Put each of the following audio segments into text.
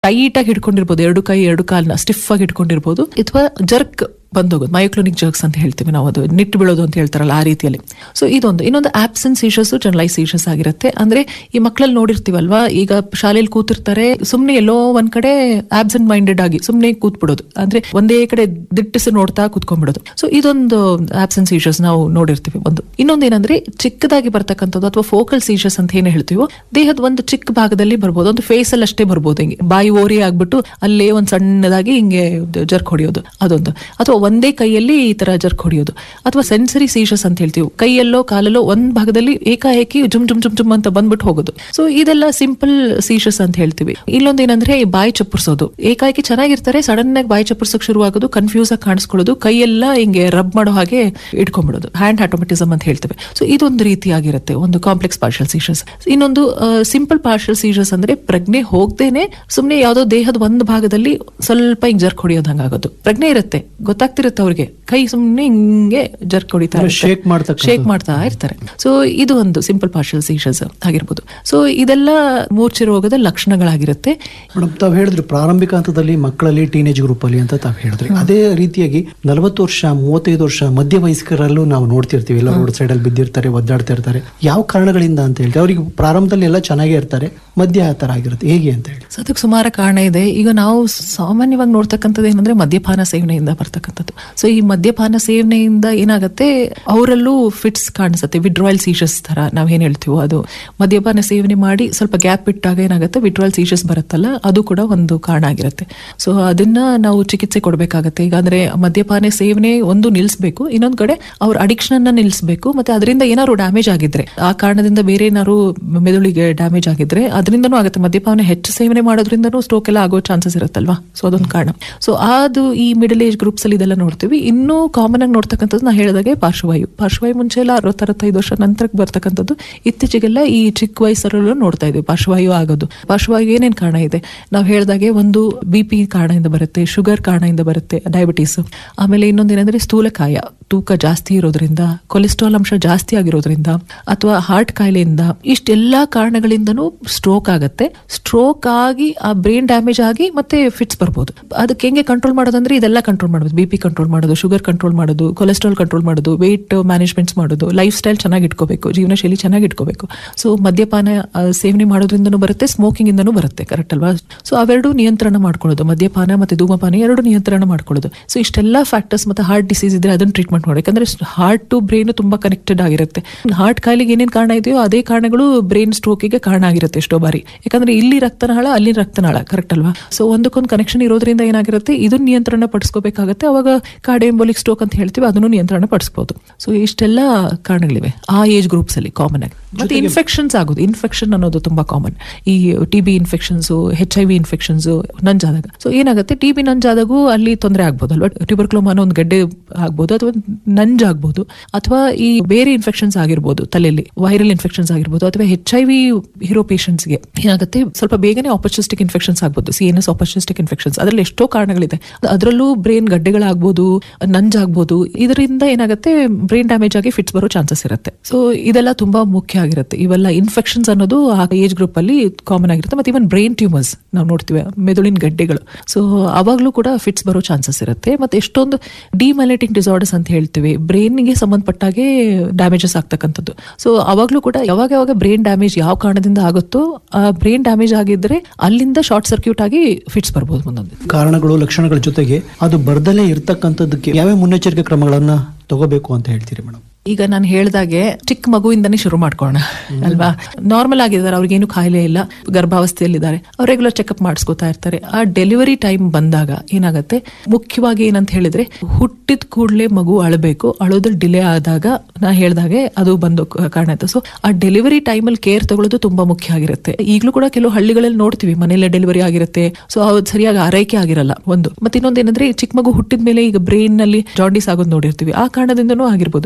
Tight ಆಗಿ ಹಿಡ್ಕೊಂಡಿರ್ಬೋದು ಎರಡು ಕೈ ಎರಡು ಕಾಲ್ನ ಸ್ಟಿಫ್ ಆಗಿ ಹಿಡ್ಕೊಂಡಿರ್ಬೋದು ಅಥವಾ ಜರ್ಕ್ ಬಂದೋಗೋದು ಮಯೋಕ್ಲೋನಿಕ್ ಜರ್ಕ್ಸ್ ಅಂತ ಹೇಳ್ತೀವಿ ನಾವು ಅದು ನಿಟ್ಟು ಬೀಳೋದು ಅಂತ ಹೇಳ್ತಾರಲ್ಲ ಆ ರೀತಿಯಲ್ಲಿ ಸೊ ಇದೊಂದು ಇನ್ನೊಂದು ಆಬ್ಸೆಂಟ್ ಸೀಶಸ್ ಜನರಲೈಸ್ ಸೀಶಸ್ ಆಗಿರುತ್ತೆ ಅಂದ್ರೆ ಈ ಮಕ್ಕಳಲ್ಲಿ ನೋಡಿರ್ತೀವಲ್ವಾ ಈಗ ಶಾಲೆಯಲ್ಲಿ ಕೂತಿರ್ತಾರೆ ಸುಮ್ನೆ ಎಲ್ಲೋ ಒಂದ್ ಕಡೆ ಆಬ್ಸೆಂಟ್ ಮೈಂಡೆಡ್ ಆಗಿ ಸುಮ್ನೆ ಕೂತ್ಬಿಡೋದು ಅಂದ್ರೆ ಒಂದೇ ಕಡೆ ದಿಟ್ಟಿಸಿ ನೋಡ್ತಾ ಕೂತ್ಕೊಂಡ್ಬಿಡೋದು ಸೊ ಇದೊಂದು ಆಬ್ಸೆಂಟ್ ಸೀಶಸ್ ನಾವು ನೋಡಿರ್ತೀವಿ ಒಂದು ಇನ್ನೊಂದು ಏನಂದ್ರೆ ಚಿಕ್ಕದಾಗಿ ಬರ್ತಕ್ಕಂಥದ್ದು ಅಥವಾ ಫೋಕಲ್ ಸೀಶಸ್ ಅಂತ ಏನ್ ಹೇಳ್ತೀವೋ ದೇಹದ ಒಂದು ಚಿಕ್ಕ ಭಾಗದಲ್ಲಿ ಬರ್ಬೋದು ಒಂದು ಫೇಸ್ ಅಲ್ಲಿ ಅಷ್ಟೇ ಬರ್ಬೋದು ಹಿಂಗೆ ಬಾಯಿ ಓರಿ ಆಗ್ಬಿಟ್ಟು ಅಲ್ಲೇ ಒಂದ್ ಸಣ್ಣದಾಗಿ ಹಿಂಗೆ ಜರ್ಕ್ ಹೊಡೆಯೋದು ಅದೊಂದು ಅಥವಾ ಒಂದೇ ಕೈಯಲ್ಲಿ ಈ ತರ ಜರ್ಕ್ ಹೊಡೆಯೋದು ಅಥವಾ ಸೆನ್ಸರಿ ಸೀಶಸ್ ಅಂತ ಹೇಳ್ತೀವಿ ಕೈಯಲ್ಲೋ ಕಾಲಲ್ಲೋ ಒಂದ್ ಭಾಗದಲ್ಲಿ ಏಕಾಏಕಿ ಜುಮ್ ಜುಮ್ ಜುಮ್ ಜುಮ್ ಅಂತ ಬಂದ್ಬಿಟ್ಟು ಹೋಗೋದು ಸೊ ಇದೆಲ್ಲ ಸಿಂಪಲ್ ಸೀಶಸ್ ಅಂತ ಹೇಳ್ತೀವಿ ಇಲ್ಲೊಂದು ಏನಂದ್ರೆ ಈ ಬಾಯಿ ಚಪ್ಪರ್ಸೋದು ಏಕಾಏಕಿ ಚೆನ್ನಾಗಿರ್ತಾರೆ ಸಡನ್ ಆಗಿ ಬಾಯಿ ಚಪ್ಪರ್ಸೋಕ್ ಶುರು ಆಗೋದು ಕನ್ಫ್ಯೂಸ್ ಆಗಿ ಕಾಣಿಸ್ಕೊಳ್ಳೋದು ಕೈಯೆಲ್ಲ ಹಿಂಗೆ ರಬ್ ಮಾಡೋ ಹಾಗೆ ಇಟ್ಕೊಂಡ್ಬಿಡೋದು ಹ್ಯಾಂಡ್ ಆಟೋಮೆಟಿಸಮ್ ಅಂತ ಹೇಳ್ತೇವೆ ಸೊ ಇದೊಂದು ರೀತಿಯಾಗಿರುತ್ತೆ ಒಂದು ಕಾಂಪ್ಲೆಕ್ಸ್ ಪಾರ್ಷಲ್ ಸೀಶಸ್ ಇನ್ನೊಂದು ಸಿಂಪಲ್ ಪಾರ್ಷಲ್ ಸೀಶಸ್ ಅಂದ್ರೆ ಪ್ರಜ್ಞೆ ಹೋಗ್ದೇನೆ ಸುಮ್ನೆ ಯಾವ್ದೋ ದೇಹದ ಒಂದು ಭಾಗದಲ್ಲಿ ಸ್ವಲ್ಪ ಹಿಂಗ್ ಜರ್ಕ್ ಹೊಡಿಯೋದು ಹಂಗಾಗೋದು ಪ್ರಜ್ಞೆ ಇರುತ್ತೆ ಗೊತ್ತಾಗ್ತಿರುತ್ತೆ ಅವ್ರಿಗೆ ಕೈ ಸುಮ್ನೆ ಹಿಂಗೆ ಜರ್ಕ್ ಹೊಡಿತಾ ಅಂದ್ರೆ shake ಮಾಡ್ತಕ್ಕಂಥದ್ದು. ಶೇಕ್ ಮಾಡ್ತಾ ಇರ್ತಾರೆ ಸೊ ಇದು ಒಂದು ಸಿಂಪಲ್ ಪಾರ್ಷಲ್ ಸೀಶಸ್ ಆಗಿರ್ಬೋದು ಸೊ ಇದೆಲ್ಲ ಮೂರ್ಛೆ ರೋಗದ ಲಕ್ಷಣಗಳಾಗಿರುತ್ತೆ ಮೇಡಮ್ ತಾವು ಹೇಳಿದ್ರಿ ಪ್ರಾರಂಭಿಕ ಹಂತದಲ್ಲಿ ಮಕ್ಕಳಲ್ಲಿ ಟೀನೇಜ್ ಗ್ರೂಪ್ ಅಲ್ಲಿ ಅಂತ ತಾವು ಹೇಳಿದ್ರಿ ಅದೇ ರೀತಿಯಾಗಿ ನಲವತ್ತು ವರ್ಷ ಮೂವತ್ತೈದು ವರ್ಷ ಮಧ್ಯ ವಯಸ್ಕರಲ್ಲೂ ನಾವು ನೋಡ್ತಿರ್ತೀವಿ ಎಲ್ಲ ರೋಡ್ ಸೈಡ್ ಅಲ್ಲಿ ಬಿದ್ದಿರ್ತಾರೆ ಒದ್ದಾಡ್ತಾ ಇರ್ತಾರೆ ಯಾವ ಕಾರಣಗಳಿಂದ ಅಂತ ಹೇಳ್ತೀವಿ ಅವರಿಗೆ ಪ್ರಾರಂಭದಲ್ಲಿ ಎಲ್ಲ ಚೆನ್ನಾಗೇ ಇರ್ತಾರೆ ಮಧ್ಯ ಆ ತರ ಆಗಿರುತ್ತೆ ಹೇಗೆ ಅಂತ ಹೇಳಿ ಸೊ ಅದಕ್ಕೆ ಸುಮಾರು ಕಾರಣ ಇದೆ ಈಗ ನಾವು ಸಾಮಾನ್ಯವಾಗಿ ನೋಡ್ತಕ್ಕಂಥದ್ದು ಏನಂದ್ರೆ ಮದ್ಯಪಾನ ಸೇವನೆಯಿಂದ ಬರ್ತಕ್ಕಂಥದ್ದು ಸೊ ಈ ಮದ್ಯಪಾನ ಸೇವನೆಯಿಂದ ಏನಾಗುತ್ತೆ ಅವರಲ್ಲೂ ಫಿಟ್ಸ್ ಕಾಣಿಸುತ್ತೆ ವಿಡ್ರಾಯಲ್ ಸೀಶಸ್ ತರ ನಾವ್ ಏನ್ ಹೇಳ್ತೀವೋ ಅದು ಮದ್ಯಪಾನ ಸೇವನೆ ಮಾಡಿ ಸ್ವಲ್ಪ ಗ್ಯಾಪ್ ಇಟ್ಟಾಗ ಏನಾಗುತ್ತೆ ವಿಡ್ರಾಯಲ್ ಸೀಶಸ್ ಬರುತ್ತಲ್ಲ ಅದು ಕೂಡ ಒಂದು ಕಾರಣ ಆಗಿರುತ್ತೆ ಸೊ ಅದನ್ನ ನಾವು ಚಿಕಿತ್ಸೆ ಕೊಡಬೇಕಾಗತ್ತೆ ಈಗ ಅಂದ್ರೆ ಮದ್ಯಪಾನ ಸೇವನೆ ಒಂದು ನಿಲ್ಲಿಸಬೇಕು ಇನ್ನೊಂದ್ ಕಡೆ ಅವ್ರ ಅಡಿಕ್ಷನ್ ಅನ್ನ ನಿಲ್ಲಿಸಬೇಕು ಮತ್ತೆ ಅದರಿಂದ ಏನಾದ್ರು ಡ್ಯಾಮೇಜ್ ಆಗಿದ್ರೆ ಆ ಕಾರಣದಿಂದ ಬೇರೆ ಏನಾದ್ರು ಮೆದುಳಿಗೆ ಡ್ಯಾಮೇಜ್ ಆಗಿದ್ರೆ ಅದರಿಂದನೂ ಆಗುತ್ತೆ ಮದ್ಯಪಾನ ಹೆಚ್ಚು ಸೇವನೆ ಮಾಡೋದ್ರಿಂದನೂ ಸ್ಟ್ರೋಕ್ ಎಲ್ಲ ಆಗೋ ಚಾನ್ಸಸ್ ಇರುತ್ತಲ್ವಾ ಸೊ ಅದೊಂದು ಕಾರಣ ಸೊ ಅದು ಈ ಮಿಡಲ್ ಏಜ್ ಗ್ರೂಪ್ಸ್ ಅಲ್ಲಿ ಇದೆಲ್ಲ ನೋಡ್ತೀವಿ ಇನ್ನೂ ಕಾಮನ್ ಆಗಿ ನೋಡ್ತಕ್ಕಂಥದ್ದು ನಾ ಹೇಳಿದಾಗೆ ಪಾರ್ಶ್ವವಾಯು ಪಾರ್ಶ್ವವಾಯು ಮುಂಚೆ ಎಲ್ಲ ಅರವತ್ತು ಅರವತ್ತೈದು ವರ್ಷ ನಂತರಕ್ಕೆ ಬರ್ತಕ್ಕಂಥದ್ದು ಇತ್ತೀಚೆಗೆಲ್ಲ ಈ ಚಿಕ್ಕ ವಯಸ್ಸರಲ್ಲೂ ನೋಡ್ತಾ ಇದ್ದೀವಿ ಪಾರ್ಶ್ವವಾಯು ಆಗೋದು ಪಾರ್ಶ್ವವಾಯು ಏನೇನ್ ಕಾರಣ ಇದೆ ನಾವು ಹೇಳಿದಾಗೆ ಒಂದು ಬಿ ಪಿ ಕಾರಣದಿಂದ ಬರುತ್ತೆ ಶುಗರ್ ಕಾರಣದಿಂದ ಬರುತ್ತೆ ಡಯಾಬಿಟೀಸ್ ಆಮೇಲೆ ಇನ್ನೊಂದೇನಂದ್ರೆ ಸ್ಥೂಲಕಾಯ ತೂಕ ಜಾಸ್ತಿ ಇರೋದ್ರಿಂದ ಕೊಲೆಸ್ಟ್ರಾಲ್ ಅಂಶ ಜಾಸ್ತಿ ಆಗಿರೋದ್ರಿಂದ ಅಥವಾ ಹಾರ್ಟ್ ಕಾಯಿಲೆಯಿಂದ ಇಷ್ಟೆಲ್ಲಾ ಕಾರಣಗಳಿಂದನೂ ಸ್ಟ್ರೋಕ್ ಆಗತ್ತೆ ಸ್ಟ್ರೋಕ್ ಆಗಿ ಆ ಬ್ರೈನ್ ಡ್ಯಾಮೇಜ್ ಆಗಿ ಮತ್ತೆ ಫಿಟ್ಸ್ ಬರ್ಬೋದು ಅದಕ್ಕೆ ಹೆಂಗೆ ಕಂಟ್ರೋಲ್ ಮಾಡೋದಂದ್ರೆ ಇದೆಲ್ಲ ಕಂಟ್ರೋಲ್ ಮಾಡೋದು ಬಿ ಪಿ ಕಂಟ್ರೋಲ್ ಮಾಡೋದು ಶುಗರ್ ಕಂಟ್ರೋಲ್ ಮಾಡೋದು ಕೊಲೆಸ್ಟ್ರಾಲ್ ಕಂಟ್ರೋಲ್ ಮಾಡೋದು ವೆಯ್ಟ್ ಮ್ಯಾನೇಜ್ಮೆಂಟ್ಸ್ ಮಾಡೋದು ಲೈಫ್ ಸ್ಟೈಲ್ ಚೆನ್ನಾಗಿ ಇಟ್ಕೋಬೇಕು ಜೀವನ ಶೈಲಿ ಚೆನ್ನಾಗಿ ಇಟ್ಕೋಬೇಕು ಸೊ ಮದ್ಯಪಾನ ಆ, ಸೇವನೆ ಮಾಡೋದ್ರಿಂದನೂ ಬರುತ್ತೆ ಸ್ಮೋಕಿಂಗ್ ಇಂದನೂ ಬರುತ್ತೆ ಕರೆಕ್ಟ್ ಅಲ್ವಾ ಸೊ ಅವೆರಡು ನಿಯಂತ್ರಣ ಮಾಡ್ಕೊಳ್ಳೋದು ಮದ್ಯಪಾನ ಮತ್ತೆ ಧೂಮಪಾನ ಎರಡು ನಿಯಂತ್ರಣ ಮಾಡ್ಕೊಳ್ಳೋದು ಸೊ ಇಷ್ಟೆಲ್ಲ ಫ್ಯಾಕ್ಟರ್ಸ್ ಮತ್ತೆ ಹಾರ್ಟ್ ಡಿಸೀಸ್ ಇದ್ರೆ ಅದನ್ನ ಟ್ರೀಟ್ಮೆಂಟ್ ಮಾಡಿ ಯಾಕಂದ್ರೆ ಹಾರ್ಟ್ ಟು ಬ್ರೈನ್ ತುಂಬಾ ಕನೆಕ್ಟೆಡ್ ಆಗಿರುತ್ತೆ ಹಾರ್ಟ್ ಕಾಯಿಲೆಗೆ ಏನೇನ್ ಕಾರಣ ಇದೆಯೋ ಅದೇ ಕಾರಣಗಳು ಬ್ರೈನ್ ಸ್ಟ್ರೋಕಿಗೆ ಕಾರಣ ಆಗಿರುತ್ತೆ ಎಷ್ಟೋ ಬಾರಿ ಯಾಕಂದ್ರೆ ಇಲ್ಲಿ ರಕ್ತನಾಳ ಅಲ್ಲಿ ರಕ್ತನಾಳ ಕರೆಕ್ಟ್ ಅಲ್ವಾ ಸೊ ಒಂದಕ್ಕೊಂದು ಕನೆಕ್ಷನ್ ಇರೋದ್ರಿಂದ ಏನಾಗಿರುತ್ತೆ ಇದನ್ನ ನಿಯಂತ್ರಣ ಪಡಿಸ್ಕೋಬೇಕಾಗುತ್ತೆ ಅವಾಗ ಕಾರ್ಡಿಯಂಬೋಲಿಕ್ ಸ್ಟ್ರೋಕ್ ಅಂತ ಹೇಳ್ತೀವಿ ಅದನ್ನು ನಿಯಂತ್ರಣ ಪಡಿಸ್ಬೋದು ಸೊ ಇಷ್ಟೆಲ್ಲ ಕಾರಣಗಳಿವೆ ಆ ಏಜ್ ಗ್ರೂಪ್ಸ್ ಅಲ್ಲಿ ಕಾಮನ್ ಆಗಿ ಮತ್ತೆ ಇನ್ಫೆಕ್ಷನ್ಸ್ ಆಗೋದು ಇನ್ಫೆಕ್ಷನ್ ಅನ್ನೋದು ತುಂಬಾ ಕಾಮನ್ ಈ T B infections H I V infections ನಂಜಾದಾಗ ಸೊ ಏನಾಗುತ್ತೆ ಟಿ ಬಿ ನಂಜಾದಾಗೂ ಅಲ್ಲಿ ತೊಂದರೆ ಆಗ್ಬೋದು ಅಲ್ವಾ ಟ್ಯೂಬರ್ಕ್ಲೋಮ್ ಅನ್ನೋ ಒಂದು ಗಡ್ಡೆ ಆಗ್ಬೋದು ಅಥವಾ ನಂಜಾಗ್ಬೋದು ಅಥವಾ ಈ ಬೇರೆ ಇನ್ಫೆಕ್ಷನ್ಸ್ ಆಗಿರ್ಬೋದು ತಲೆಯಲ್ಲಿ ವೈರಲ್ ಇನ್ಫೆಕ್ಷನ್ಸ್ ಆಗಿರ್ಬೋದು ಅಥವಾ ಹೆಚ್ ಐ ವಿ ಇರೋ ಗೆ ಏನಾಗುತ್ತೆ ಸ್ವಲ್ಪ ಬೇಗನೆ ಆಪರ್ಚುನಿಸ್ಟಿಕ್ ಇನ್ಫೆಕ್ಷನ್ಸ್ ಆಗ್ಬೋದು C N S opportunistic infections ಅದರಲ್ಲಿ ಎಷ್ಟೋ ಕಾರಣಗಳಿದೆ ಅದರಲ್ಲೂ ಬ್ರೈನ್ ಗಡ್ಡೆಗಳಾಗ್ಬೋದು ನಂಜಾಗ್ಬೋದು ಇದರಿಂದ ಏನಾಗುತ್ತೆ ಬ್ರೈನ್ ಡ್ಯಾಮೇಜ್ ಆಗಿ ಫಿಟ್ಸ್ ಬರೋ ಚಾನ್ಸಸ್ ಇರುತ್ತೆ ಸೊ ಇದೆಲ್ಲ ತುಂಬಾ ಮುಖ್ಯ ಆಗಿರುತ್ತೆ ಇವೆಲ್ಲ ಇನ್ಫೆಕ್ಷನ್ಸ್ ಅನ್ನೋದು ಆ ಏಜ್ ಗ್ರೂಪ್ ಅಲ್ಲಿ ಕಾಮನ್ ಆಗಿರುತ್ತೆ ಮತ್ತೆ ಇವನ್ ಬ್ರೈನ್ ಟ್ಯೂಮರ್ಸ್ ನಾವು ನೋಡ್ತೀವಿ ಮೆದುಳಿನ ಗಡ್ಡೆಗಳು ಸೊ ಅವಾಗ್ಲೂ ಕೂಡ ಫಿಟ್ಸ್ ಬರೋ ಚಾನ್ಸಸ್ ಇರುತ್ತೆ ಮತ್ತೆ ಎಷ್ಟೊಂದು ಡಿಮೈಲೇಟಿಂಗ್ ಡಿಸಾರ್ಡರ್ಸ್ ಅಂತ ಹೇಳ್ತೀವಿ ಬ್ರೈನ್ಗೆ ಸಂಬಂಧಪಟ್ಟಾಗೆ ಡ್ಯಾಮೇಜಸ್ ಆಗ್ತಕ್ಕಂಥದ್ದು ಸೊ ಅವಾಗ್ಲೂ ಕೂಡ ಯಾವಾಗ ಯಾವಾಗ ಬ್ರೈನ್ ಡ್ಯಾಮೇಜ್ ಯಾವ ಕಾರಣದಿಂದ ಆಗುತ್ತೋ ಆ ಬ್ರೈನ್ ಡ್ಯಾಮೇಜ್ ಆಗಿದ್ರೆ ಅಲ್ಲಿಂದ ಶಾರ್ಟ್ ಸರ್ಕ್ಯೂಟ್ ಆಗಿ ಫಿಟ್ಸ್ ಬರ್ಬೋದು ಮುಂದೊಂದು ಕಾರಣಗಳು ಲಕ್ಷಣಗಳ ಜೊತೆಗೆ ಅದು ಬರ್ದಲೇ ಇರ್ತಕ್ಕಂಥದ್ದಕ್ಕೆ ಯಾವ್ಯಾವ ಮುನ್ನೆಚ್ಚರಿಕೆ ಕ್ರಮಗಳನ್ನ ತಗೋಬೇಕು ಅಂತ ಹೇಳ್ತೀರಿ ಮೇಡಮ್ ಈಗ ನಾನು ಹೇಳ್ದಾಗೆ ಚಿಕ್ಕ ಮಗುವಿಂದನೇ ಶುರು ಮಾಡ್ಕೋಣ ಅಲ್ವಾ ನಾರ್ಮಲ್ ಆಗಿದ್ದಾರೆ ಅವ್ರಿಗೇನು ಕಾಯಿಲೆ ಇಲ್ಲ ಗರ್ಭಾವಸ್ಥೆಯಲ್ಲಿದ್ದಾರೆ ಅವ್ರು ರೆಗ್ಯುಲರ್ ಚೆಕಪ್ ಮಾಡಿಸ್ಕೊತಾ ಇರ್ತಾರೆ ಆ ಡೆಲಿವರಿ ಟೈಮ್ ಬಂದಾಗ ಏನಾಗುತ್ತೆ ಮುಖ್ಯವಾಗಿ ಏನಂತ ಹೇಳಿದ್ರೆ ಹುಟ್ಟಿದ ಕೂಡಲೇ ಮಗು ಅಳಬೇಕು ಅಳೋದ್ರಲ್ಲಿ ಡಿಲೇ ಆದಾಗ ನಾ ಹೇಳ್ದಾಗೆ ಅದು ಬಂದು ಕ- ಕಾರಣ ಆಯ್ತು ಸೊ ಆ ಡೆಲಿವರಿ ಟೈಮಲ್ಲಿ ಕೇರ್ ತಗೊಳ್ಳೋದು ತುಂಬಾ ಮುಖ್ಯ ಆಗಿರುತ್ತೆ ಈಗಲೂ ಕೂಡ ಕೆಲವು ಹಳ್ಳಿಗಳಲ್ಲಿ ನೋಡ್ತೀವಿ ಮನೆಯಲ್ಲೇ ಡೆಲಿವರಿ ಆಗಿರುತ್ತೆ ಸೊ ಅವ್ರು ಸರಿಯಾಗಿ ಆರೈಕೆ ಆಗಿರಲ್ಲ ಒಂದು ಮತ್ತೆ ಇನ್ನೊಂದು ಏನಂದ್ರೆ ಈ ಚಿಕ್ಕ ಮಗು ಹುಟ್ಟಿದ ಮೇಲೆ ಈಗ ಬ್ರೈನ್ ನಲ್ಲಿ ಜಾಂಡಿಸ್ ಆಗೋದು ನೋಡಿರ್ತೀವಿ ಆ ಕಾರಣದಿಂದನೂ ಆಗಿರ್ಬೋದು ಇನ್ನು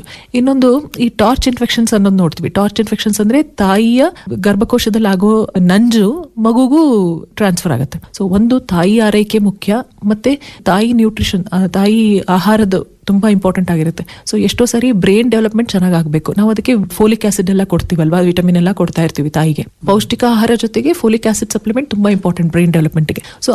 ಇನ್ನೊಂದು ಈ ಟಾರ್ಚ್ ಇನ್ಫೆಕ್ಷನ್ಸ್ ಅನ್ನೋದು ನೋಡ್ತೀವಿ ಟಾರ್ಚ್ ಇನ್ಫೆಕ್ಷನ್ಸ್ ಅಂದ್ರೆ ತಾಯಿಯ ಗರ್ಭಕೋಶದಲ್ಲಿ ಆಗೋ ನಂಜು ಮಗುಗೂ ಟ್ರಾನ್ಸ್ಫರ್ ಆಗುತ್ತೆ ಸೊ ಒಂದು ತಾಯಿ ಆರೈಕೆ ಮುಖ್ಯ ಮತ್ತೆ ತಾಯಿ ನ್ಯೂಟ್ರಿಷನ್ ತಾಯಿ ಆಹಾರದ ತುಂಬಾ ಇಂಪಾರ್ಟೆಂಟ್ ಆಗಿರುತ್ತೆ ಸೊ ಎಷ್ಟೋ ಸರಿ ಬ್ರೈನ್ ಡೆವಲಪ್ಮೆಂಟ್ ಚೆನ್ನಾಗಿ ಆಗಬೇಕು ನಾವು ಅದಕ್ಕೆ ಫೋಲಿಕ್ ಆಸಿಡ್ ಎಲ್ಲ ಕೊಡ್ತೀವಲ್ವಾ ವಿಟಮಿನ್ ಎಲ್ಲ ಕೊಡ್ತಾ ಇರ್ತೀವಿ ತಾಯಿಗೆ ಪೌಷ್ಟಿಕ ಆಹಾರ ಜೊತೆಗೆ ಫೋಲಿಕ್ ಆಸಿಡ್ ಸಪ್ಲಿಮೆಂಟ್ ತುಂಬಾ ಇಂಪಾರ್ಟೆಂಟ್ ಬ್ರೈನ್ ಡೆವಲಪ್ಮೆಂಟ್ಗೆ ಸೊ